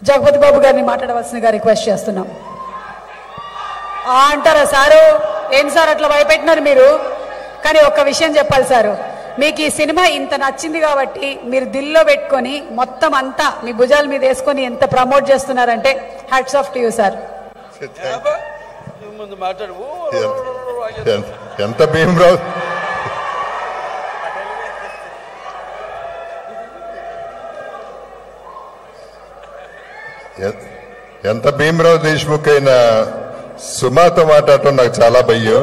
జగపతి బాబు గారిని మాట్లాడవలసిందిగా రిక్వెస్ట్ చేస్తున్నాం ఆ అంటారా సారు ఏం సార్ అట్లా భయపెట్టినారు మీరు కానీ ఒక్క విషయం చెప్పాలి సారు మీకు ఈ సినిమా ఇంత నచ్చింది కాబట్టి మీరు దిల్లో పెట్టుకొని మొత్తం అంతా మీ భుజాల మీద వేసుకొని ఎంత ప్రమోట్ చేస్తున్నారంటే hats off to you sir ముందు మాట్లాడు ఓ, ఎంత- ఎంత భీమరావు ఎ- ఎంత భీమరావు దేశ్ముఖ్ అయినా సుమాతో మాట్లాడటం నాకు చాలా భయం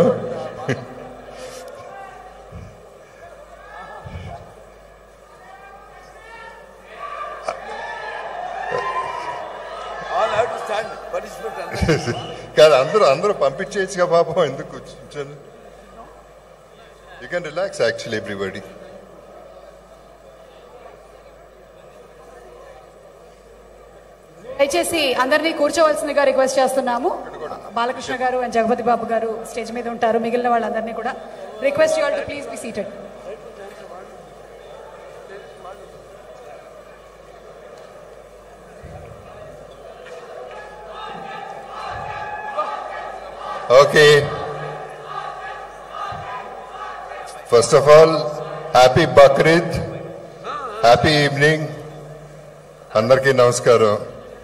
all have to stand punishment కాదు అందరూ అందరూ పంపించేయచ్చుగా పాపం ఎందుకు కూర్చొని you can relax actually everybody దయచేసి అందరినీ కూర్చోవలసిందిగా రిక్వెస్ట్ చేస్తున్నాము బాలకృష్ణ గారు అండ్ జగపతి బాబు గారు స్టేజ్ మీద ఉంటారు మిగిలిన వాళ్ళందరినీ కూడా request you all to please be seated okay first of all happy Bakrid happy evening అందరికీ నమస్కారం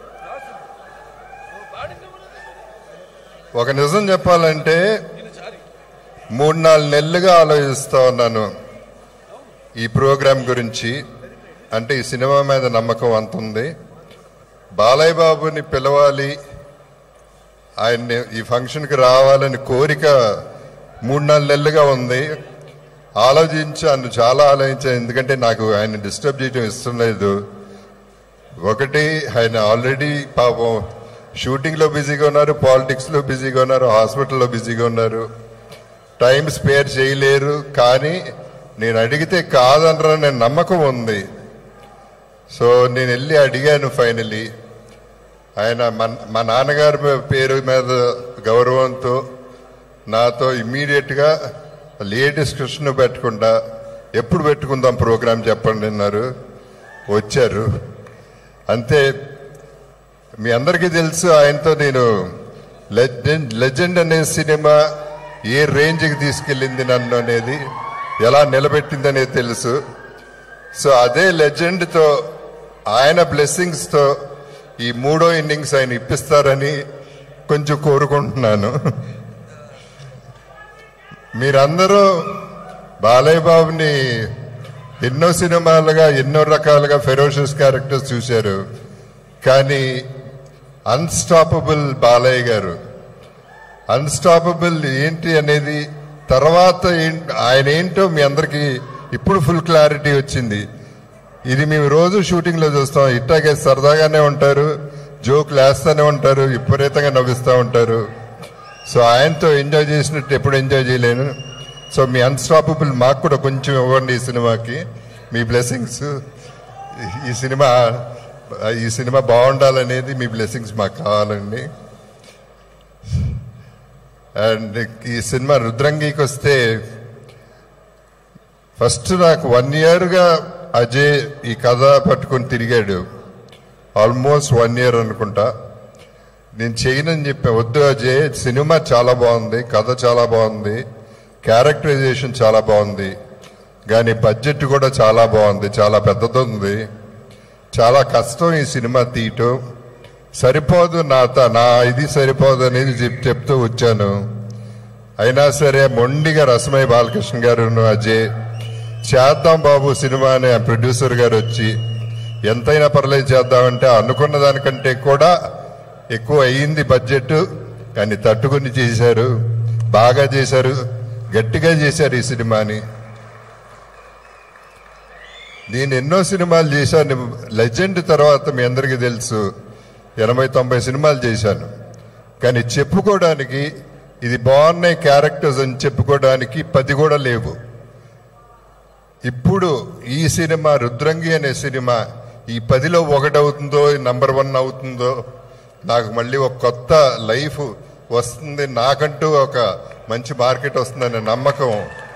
ఒక నిజం చెప్పాలంటే మూడు నాలుగు నెలలుగా ఆలోచిస్తా ఉన్నాను ఈ ప్రోగ్రాం గురించి అంటే ఈ సినిమా మీద నమ్మకం అంత ఉంది బాలయ్య బాబుని పిలవాలి ఆయన్ని ఈ ఫంక్షన్కి రావాలని కోరిక మూడు నాలుగు నెలలుగా ఉంది ఆలోచించాను చాలా ఆలోచించాను ఎందుకంటే నాకు ఆయన డిస్టర్బ్ చేయడం ఇష్టం లేదు ఒకటి ఆయన ఆల్రెడీ పాపం షూటింగ్లో బిజీగా ఉన్నారు పాలిటిక్స్లో బిజీగా ఉన్నారు హాస్పిటల్లో బిజీగా ఉన్నారు టైం స్పేర్ చేయలేరు కానీ నేను అడిగితే కాదనరనే నమ్మకం ఉంది సో నేను వెళ్ళి అడిగాను ఫైనలీ ఆయన మన మా నాన్నగారి మీ- పేరు మీద గౌరవంతో నాతో ఇమ్మీడియట్గా ఏ డిస్కషన్ పెట్టకుండా ఎప్పుడు పెట్టుకుందాం ప్రోగ్రాం చెప్పండి అన్నారు వచ్చారు అంతే మీ అందరికీ తెలుసు ఆయనతో నేను లెజెండ్ లెజెండ్ అనే సినిమా ఏ రేంజ్కి తీసుకెళ్ళింది నన్ను అనేది ఎలా నిలబెట్టింది అనేది తెలుసు సో అదే లెజెండ్తో ఆయన బ్లెస్సింగ్స్తో ఈ మూడో ఇన్నింగ్స్ ఆయన ఇప్పిస్తారని కొంచెం కోరుకుంటున్నాను మీరందరూ బాలయ్య బాబుని ఎన్నో సినిమాలుగా ఎన్నో రకాలుగా ఫెరోషియస్ క్యారెక్టర్స్ చూశారు కానీ అన్స్టాపబుల్ బాలయ్య గారు అన్స్టాపబుల్ ఏంటి అనేది తర్వాత ఏం- ఆయన ఏంటో మీ అందరికీ ఇప్పుడు ఫుల్ క్లారిటీ వచ్చింది ఇది మేము రోజు షూటింగ్ లో చూస్తాం ఇట్టాగే సరదాగానే ఉంటారు జోకులు వేస్తూనే ఉంటారు విపరీతంగా నవ్విస్తూ ఉంటారు సో ఆయనతో ఎంజాయ్ చేసినట్టు ఎప్పుడు ఎంజాయ్ చేయలేను సో మీ అన్స్టాపబుల్ మాకు కూడా కొంచెం ఇవ్వండి ఈ సినిమాకి మీ బ్లెస్సింగ్స్ ఈ సినిమా ఈ సినిమా బాగుండాలనేది మీ బ్లెస్సింగ్స్ మాకు కావాలండి అండ్ ఈ సినిమా రుద్రంగికి వస్తే ఫస్ట్ నాకు వన్ ఇయర్గా అజయ్ ఈ కథ పట్టుకొని తిరిగాడు ఆల్మోస్ట్ వన్ ఇయర్ అనుకుంటా నేను చేయనని చెప్పా వద్దు అజయ్ సినిమా చాలా బాగుంది కథ చాలా బాగుంది క్యారెక్టరైజేషన్ చాలా బాగుంది కానీ బడ్జెట్ కూడా చాలా బాగుంది చాలా పెద్దది ఉంది చాలా కష్టం ఈ సినిమా తీయటం సరిపోదు నా త- నా ఇది సరిపోదు అనేది చెప్- చెప్తూ వచ్చాను అయినా సరే మొండిగా రసమయ్య బాలకృష్ణ గారు అజయ్ చేద్దాం బాబు సినిమా అనే ప్రొడ్యూసర్ గారు వచ్చి ఎంతైనా పర్లేదు చేద్దామంటే అనుకున్న దానికంటే కూడా ఎక్కువ అయ్యింది బడ్జెట్ కానీ తట్టుకుని చేశారు బాగా చేశారు గట్టిగా చేశారు ఈ సినిమాని నేను ఎన్నో సినిమాలు చేశాను లెజెండ్ తర్వాత మీ అందరికీ తెలుసు ఎనభై తొంభై సినిమాలు చేశాను కానీ చెప్పుకోవడానికి ఇది బాగున్నాయి క్యారెక్టర్స్ అని చెప్పుకోవడానికి పది కూడా లేవు ఇప్పుడు ఈ సినిమా రుద్రంగి అనే సినిమా ఈ పదిలో ఒకటవుతుందో నంబర్ వన్ అవుతుందో నాకు మళ్ళీ ఒక కొత్త లైఫ్ వస్తుంది నాకంటూ ఒక మంచి మార్కెట్ వస్తుందనే నమ్మకం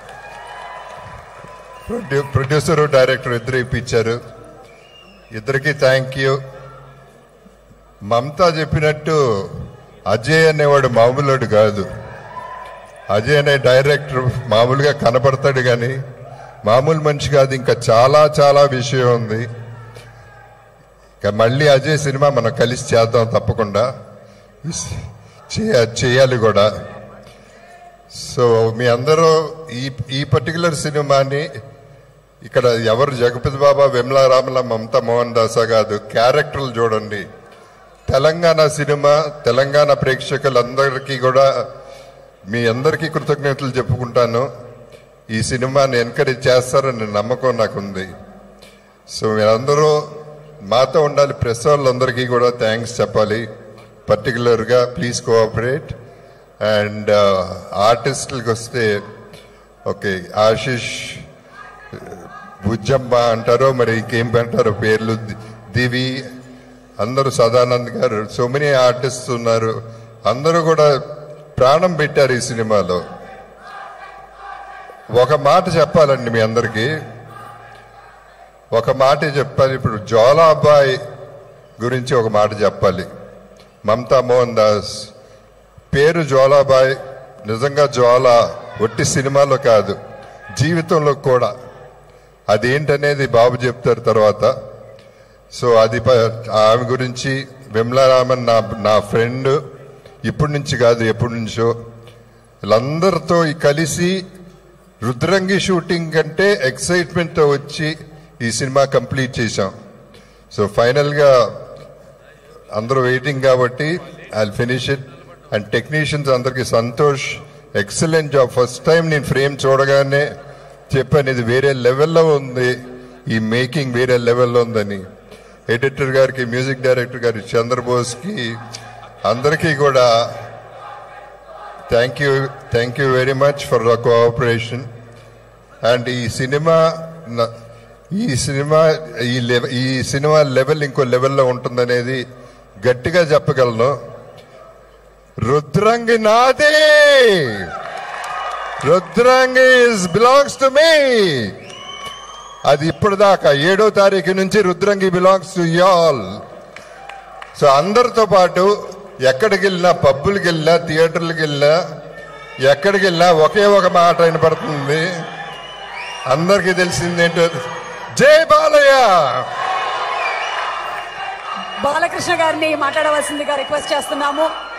ప్రొడ్యూ- ప్రొడ్యూసరు డైరెక్టర్ ఇద్దరు ఇప్పించారు ఇద్దరికి థ్యాంక్ యూ మమతా చెప్పినట్టు అజయ్ అనేవాడు మామూలుడు కాదు అజయ్ అనే డైరెక్టర్ మామూలుగా కనపడతాడు కానీ మామూలు మనిషి కాదు ఇంకా చాలా చాలా విషయం ఉంది ఇక మళ్ళీ అజయ్ సినిమా మనం కలిసి చేద్దాం తప్పకుండా చేయ- చేయాలి కూడా సో మీ అందరూ ఈ ఈ పర్టికులర్ సినిమాని ఇక్కడ ఎవరు జగపతి బాబా విమలా రామల మమతా మోహన్ దాసా కాదు క్యారెక్టర్లు చూడండి తెలంగాణ సినిమా తెలంగాణ ప్రేక్షకులందరికీ కూడా మీ అందరికీ కృతజ్ఞతలు చెప్పుకుంటాను ఈ సినిమాని ఎంకరేజ్ చేస్తారని నమ్మకం నాకుంది సో మీరందరూ మాతో ఉండాలి ప్రెస్ వాళ్ళందరికీ కూడా థ్యాంక్స్ చెప్పాలి పర్టికులర్గా ప్లీజ్ కోఆపరేట్ అండ్ ఆర్టిస్టులకు వస్తే ఓకే ఆశిష్ బుజ్జమ్మ అంటారో మరి ఇంకేం అంటారో పేర్లు ది- దివి అందరూ సదానంద్ గారు సో మెనీ ఆర్టిస్ట్ ఉన్నారు అందరూ కూడా ప్రాణం పెట్టారు ఈ సినిమాలో ఒక మాట చెప్పాలండి మీ అందరికీ ఒక మాట చెప్పాలి ఇప్పుడు జ్వాలా అబ్బాయి గురించి ఒక మాట చెప్పాలి మమతా మోహన్ దాస్ పేరు జ్వాలాబాయ్ నిజంగా జ్వాల ఒట్టి సినిమాలో కాదు జీవితంలో కూడా అదేంటనేది బాబు చెప్తారు తర్వాత సో అది ప- ఆమె గురించి విమలారామన్ నా నా ఫ్రెండ్ ఇప్పటి నుంచి కాదు ఎప్పటి నుంచో వీళ్ళందరితో ఈ కలిసి రుద్రంగి షూటింగ్ కంటే ఎక్సైట్మెంట్తో వచ్చి ఈ సినిమా కంప్లీట్ చేశాం సో ఫైనల్గా అందరూ వెయిటింగ్ కాబట్టి I finish it and technicians అందరికి Santosh excellent job first time నేను ఫ్రేమ్ చూడగానే చెప్పాను ఇది వేరే లెవెల్లో ఉంది ఈ మేకింగ్ వేరే లెవెల్లో ఉందని ఎడిటర్ గారికి మ్యూజిక్ డైరెక్టర్ గారి చంద్రబోస్కి అందరికీ కూడా thank you thank you very much for the cooperation and ఈ సినిమా న- ఈ సినిమా ఈ లెవ ఈ సినిమా లెవెల్ ఇంకో లెవెల్లో ఉంటుందనేది గట్టిగా చెప్పగలను రుద్రంగి నాదే రుద్రంగి బిలాంగ్స్ టు మీ అది ఇప్పటిదాకా ఏడో తారీఖు నుంచి Rudrangi belongs to y'all so అందరితో పాటు ఎక్కడికి వెళ్ళినా పబ్బులకి వెళ్ళినా థియేటర్లకు వెళ్ళినా ఎక్కడికి వెళ్ళినా ఒకే ఒక మాట వినపడుతుంది అందరికీ తెలిసింది ఏంటో జై బాలయ్య బాలకృష్ణ గారిని మాట్లాడవలసిందిగా రిక్వెస్ట్ చేస్తున్నాము